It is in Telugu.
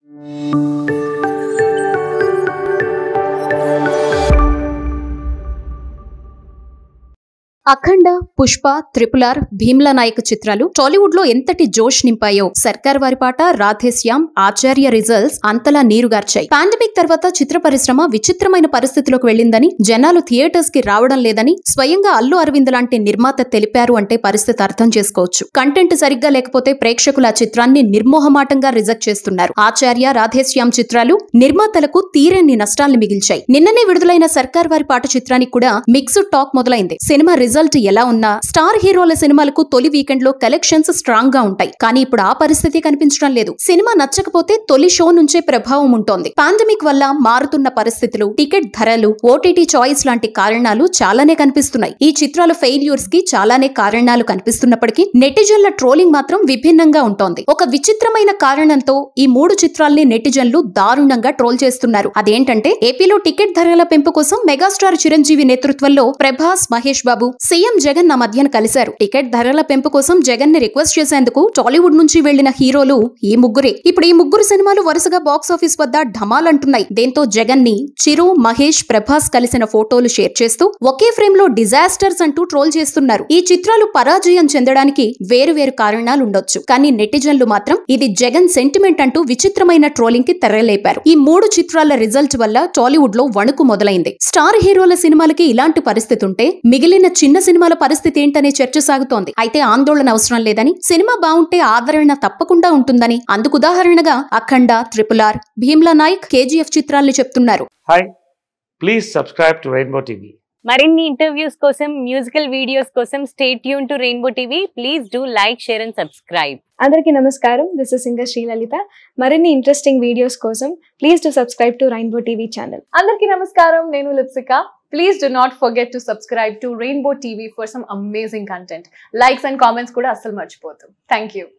అఖండ పుష్ప త్రిపులార్ భీమ్లా నాయక్ చిత్రాలు టాలీవుడ్ లో ఎంతటి జోష్ నింపాయో సర్కార్ వారి పాట రాధేశ్యామ్ ఆచార్య రిజల్ట్స్ అంతలా నీరుగార్చాయి పాండమిక్ తర్వాత చిత్ర పరిశ్రమ విచిత్రమైన పరిస్థితిలోకి వెళ్ళిందని జనాలు థియేటర్స్ కి రావడం లేదని స్వయంగా అల్లు అరవింద్ లాంటి నిర్మాత తెలిపారు అంటే పరిస్థితి అర్థం చేసుకోవచ్చు కంటెంట్ సరిగ్గా లేకపోతే ప్రేక్షకులు ఆ చిత్రాన్ని నిర్మోహమాటంగా రిజెక్ట్ చేస్తున్నారు ఆచార్య రాధేశ్యామ్ చిత్రాలు నిర్మాతలకు తీరని నష్టాల్ని మిగిల్చాయి నిన్ననే విడుదలైన సర్కార్ వారి పాట చిత్రానికి కూడా మిక్స్డ్ టాక్ మొదలైంది సినిమా రిజల్ట్ ఎలా ఉన్నా స్టార్ హీరోల సినిమాలకు తొలి వీకెండ్ లో కలెక్షన్స్ స్ట్రాంగ్ గా ఉంటాయి కానీ ఇప్పుడు ఆ పరిస్థితి కనిపించడం లేదు సినిమా నచ్చకపోతే తొలి షో నుంచే ప్రభావం ఉంటోంది పాండమిక్ వల్ల మారుతున్న పరిస్థితులు టికెట్ ధరలు ఓటీటీ చాయిస్ లాంటి కారణాలు చాలానే కనిపిస్తున్నాయి ఈ చిత్రాల ఫెయిల్యూర్స్ కి చాలానే కారణాలు కనిపిస్తున్నప్పటికీ నెటిజన్ల ట్రోలింగ్ మాత్రం విభిన్నంగా ఉంటోంది ఒక విచిత్రమైన కారణంతో ఈ మూడు చిత్రాల్ని నెటిజన్లు దారుణంగా ట్రోల్ చేస్తున్నారు అదేంటంటే ఏపీలో టికెట్ ధరల పెంపు కోసం మెగాస్టార్ చిరంజీవి నేతృత్వంలో ప్రభాస్ మహేష్ బాబు సీఎం జగన్ నా మధ్యన కలిశారు టికెట్ ధరల పెంపు కోసం జగన్ ని రిక్వెస్ట్ చేసేందుకు టాలీవుడ్ నుంచి వెళ్లిన హీరోలు ఈ ముగ్గురే ఇప్పుడు ఈ ముగ్గురు సినిమాలు వరుసగా బాక్స్ ఆఫీస్ వద్ద ఢమాల్ అంటున్నాయి దీంతో జగన్ ని చిరు మహేష్ ప్రభాస్ కలిసిన ఫోటోలు షేర్ చేస్తూ ఒకే ఫ్రేమ్ లో డిజాస్టర్స్ అంటూ ట్రోల్ చేస్తున్నారు ఈ చిత్రాలు పరాజయం చెందడానికి వేరు వేరు కారణాలు ఉండొచ్చు కానీ నెటిజన్లు మాత్రం ఇది జగన్ సెంటిమెంట్ అంటూ విచిత్రమైన ట్రోలింగ్ కి తెరలేపారు ఈ మూడు చిత్రాల రిజల్ట్ వల్ల టాలీవుడ్ లో వణుకు మొదలైంది స్టార్ హీరోల సినిమాలకి ఇలాంటి పరిస్థితి ఉంటే మిగిలిన చిన్న సినిమాల పరిస్థితి ఏంటనే చర్చ సాగుతోంది అయితే ఆందోళన అవసరం లేదని సినిమా బాగుంటే ఆదరణ తప్పకుండా ఉంటుందని అందుకు ఉదాహరణగా అఖండ త్రిపులార్ భీమ్లా నాయక్ కేజీఎఫ్ చిత్రాల్ని చెప్తున్నారు hi please subscribe to Rainbow TV మరిన్ని ఇంటర్వ్యూస్ కోసం మ్యూజికల్ వీడియోస్ కోసం stay tuned to Rainbow TV please do like share and subscribe అందరికీ నమస్కారం దిస్ ఇస్ సింగర్ శ్రీలలిత మరిన్ని ఇంట్రెస్టింగ్ వీడియోస్ కోసం please to subscribe to Rainbow TV channel అందరికీ నమస్కారం నేను Lipsika please do not forget to subscribe to Rainbow TV for some amazing content likes and comments కూడా అస్సలు మర్చిపోతాం థ్యాంక్ యూ